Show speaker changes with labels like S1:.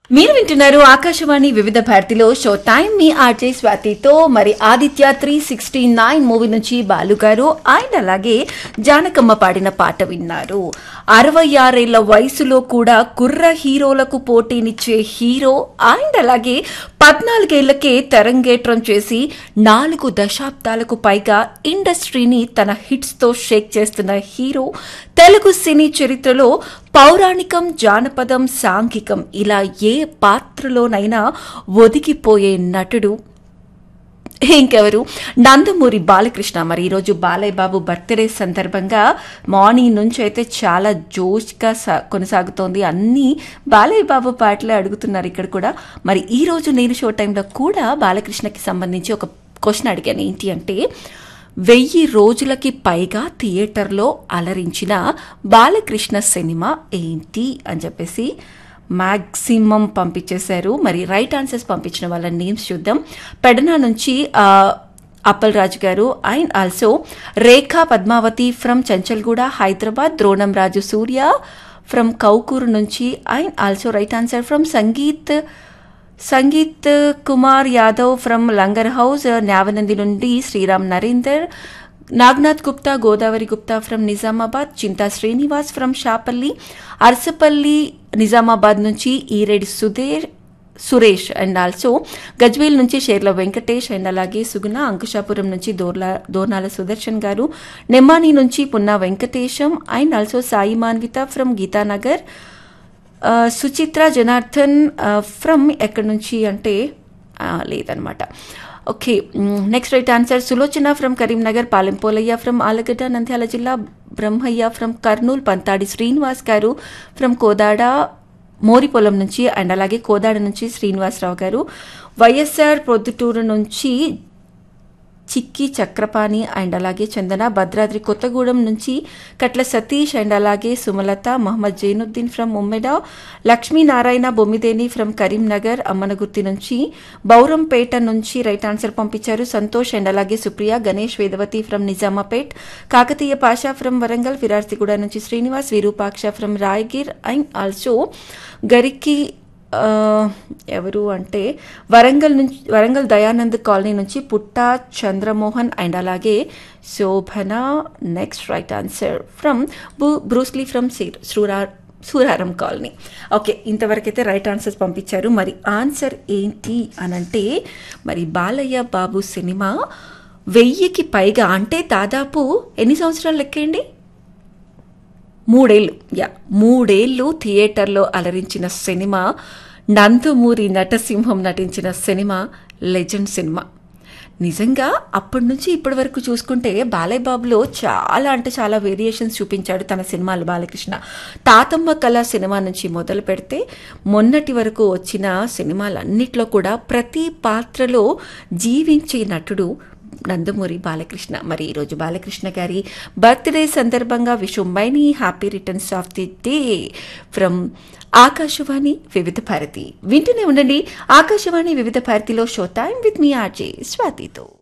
S1: మీరు వింటున్నారు ఆకాశవాణి వివిధ భారతిలో షో టైం మీ ఆర్జే స్వాతితో మరి Aditya three sixty nine movie నుంచి బాలు గారు అండ్ అలాగే జానకమ్మ పాడిన పాట విన్నారు అరవై ఆరేళ్ల వయసులో కూడా కుర్ర హీరోలకు పోటీనిచ్చే హీరో అండ్ అలాగే పద్నాలుగేళ్లకే తెరంగేట్రం చేసి నాలుగు దశాబ్దాలకు పైగా ఇండస్ట్రీని తన హిట్స్ తో షేక్ చేస్తున్న హీరో తెలుగు సినీ చరిత్రలో పౌరాణికం జానపదం సాంఘికం ఇలా ఏ పాత్రలోనైనా ఒదిగిపోయే నటుడు ఇంకెవరు నందమూరి బాలకృష్ణ మరి ఈరోజు బాలయ్య బాబు బర్త్డే సందర్భంగా మార్నింగ్ నుంచి అయితే చాలా జోష్గా సా- కొనసాగుతోంది అన్ని బాలయ్య బాబు పాటలే అడుగుతున్నారు ఇక్కడ కూడా మరి ఈ రోజు నేను షో టైంలో కూడా బాలకృష్ణకి సంబంధించి ఒక క్వశ్చన్ అడిగాను ఏంటి అంటే వెయ్యి రోజులకి పైగా థియేటర్లో అలరించిన బాలకృష్ణ సినిమా ఏంటి అని చెప్పేసి మ్యాక్సిమం పంపించేశారు మరి రైట్ ఆన్సర్స్ పంపించిన వాళ్ళ నేమ్స్ చూద్దాం పెడనా నుంచి ఆ, Appal Raju garu and also Rekha Padmavathi from Chanchalguda Hyderabad Dronam Raju Surya from Kaukuru నుంచి and also right answer from Sangeeth Sangeeth Kumar Yadav from Langar house Nyavanandi నుండి శ్రీరామ్ నరేందర్ నాగ్నాథ్ గుప్తా గోదావరి గుప్తా ఫ్రమ్ నిజామాబాద్ చింతా శ్రీనివాస్ ఫ్రమ్ షాపల్లి అరసపల్లి నిజామాబాద్ నుంచి ఈరెడ్డి సుధీర్ సురేష్ అండ్ ఆల్సో గజ్వేల్ నుంచి షేర్ల వెంకటేష్ అండ్ అలాగే సుగుణ అంకుశాపురం నుంచి దోర్లా దోర్నాల సుదర్శన్ గారు నెమ్మాని నుంచి Punna Venkatesham and also Sai Manvitha from Geetanagar ఆ, సుచిత్ర జనార్దన్ ఫ్రమ్ ఎక్కడి నుంచి అంటే ఆ, లేదనమాట okay next right answer Sulochana from Karimnagar Palempolaiah from Alagadda Nandyal జిల్లా బ్రహ్మయ్య ఫ్రమ్ కర్నూలు పంతాడి శ్రీనివాస్ గారు ఫ్రమ్ కోదాడ మోరిపొలం నుంచి అండ్ అలాగే కోదాడ నుంచి శ్రీనివాసరావు గారు వైఎస్ఆర్ ప్రొద్దుటూరు నుంచి చిక్కి చక్రపాణి అండ్ అలాగే చందన భద్రాద్రి కొత్తగూడెం నుంచి కట్ల సతీష్ అండ్ అలాగే సుమలత మహమ్మద్ జైనుద్దీన్ ఫ్రమ్ ఉమ్మెడ లక్ష్మీనారాయణ బొమ్మిదేని ఫ్రమ్ కరీంనగర్ అమ్మనగుర్తి నుంచి బౌరంపేట నుంచి రైట్ ఆన్సర్ పంపించారు సంతోష్ అండ్ అలాగే సుప్రియ గణేష్ వేదవతి ఫ్రమ్ నిజామాపేట్ కాకతీయ పాషా ఫ్రమ్ వరంగల్ ఫిరార్తిగూడ నుంచి Srinivas Virupaksha from Rayagir and also Gariki ఆ, ఎవరు అంటే వరంగల్ నుంచి వరంగల్ దయానంద్ కాలనీ నుంచి పుట్టా చంద్రమోహన్ అండ్ అలాగే Shobhana next right answer from Bruce Lee from సూరా సూరారం కాలనీ ఓకే ఇంతవరకైతే రైట్ ఆన్సర్స్ పంపించారు మరి ఆన్సర్ ఏంటి అనంటే మరి బాలయ్య బాబు సినిమా వెయ్యికి పైగా అంటే దాదాపు ఎన్ని సంవత్సరాలు లెక్కేయండి మూడేళ్ళు యా మూడేళ్ళు థియేటర్లో అలరించిన సినిమా నందమూరి నటసింహం నటించిన సినిమా లెజెండ్ సినిమా నిజంగా అప్పటి నుంచి ఇప్పటి వరకు చూసుకుంటే బాలయ్య బాబులో చాలా అంటే చాలా వేరియేషన్స్ చూపించాడు తన సినిమాలు బాలకృష్ణ తాతమ్మ కళ సినిమా నుంచి మొదలు పెడితే మొన్నటి వరకు వచ్చిన సినిమాలన్నిట్లో కూడా ప్రతి పాత్రలో జీవించే నటుడు నందమూరి బాలకృష్ణ మరి ఈరోజు బాలకృష్ణ గారి బర్త్డే సందర్భంగా wish you many happy returns of the day from Akashvani Vividh Bharati వింటూనే ఉండండి ఆకాశవాణి వివిధ భారతిలో షో టైం విత్ మీ ఆర్జే స్వాతితో